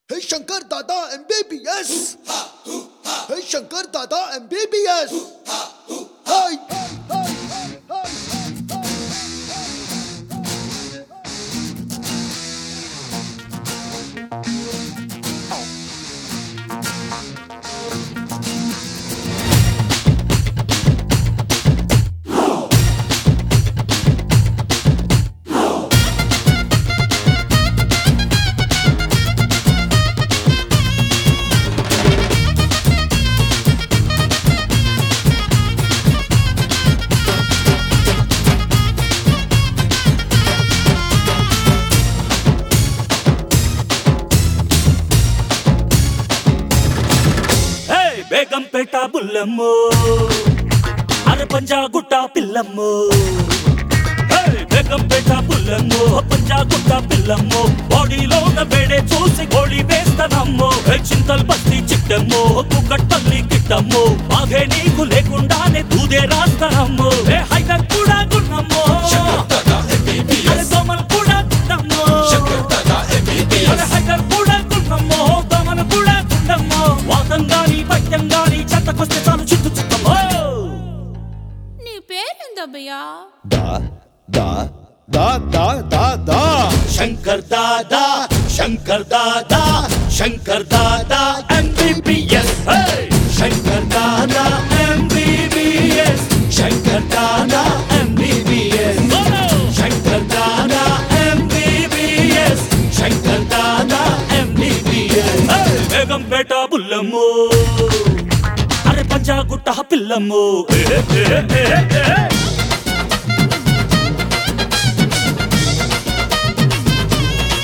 Hey Shankar Dada MBBS. Hey Shankar Dada MBBS. Hey. హే బేగంపేట బుల్లమ్ము అరే పంజా గుట్ట పిల్లమ్ము హే బేగంపేట బుల్లమ్ము పంజా గుట్ట పిల్లమ్ము బాడీలో ఉన్న వేడే చూసి గోళీ వేస్తానమ్ము హే చింతల్ బస్తి చిట్టమ్ము కుక్కట్పల్లి కిట్టమ్ము బాగే నీకు లేకుండానే దూదే రాస్తానమ్ము హే హైదర్ కూడా గున్నమ్ము అరే దోమలు కూడా గున్నమ్ము అరే హైదర్ కూడా గున్నమ్ము దోమలు కూడా గున్నమ్ము వాతం గాని పట్యం గాని చెత్తకొస్తే చాలు చుట్టు చుట్టమ్మో నీ పేరేందబ్బయ్యా Da da da da da da. Shankar Dada Shankar Dada Shankar Dada MBBS Shankar Dada MBBS Shankar Dada MBBS Shankar Dada MBBS Shankar Dada MBBS Begumpet బుల్లమ్ము అరే పంజాగుట్ట పిల్లమ్ము ఏ, ఏ, ఏ, ఏ.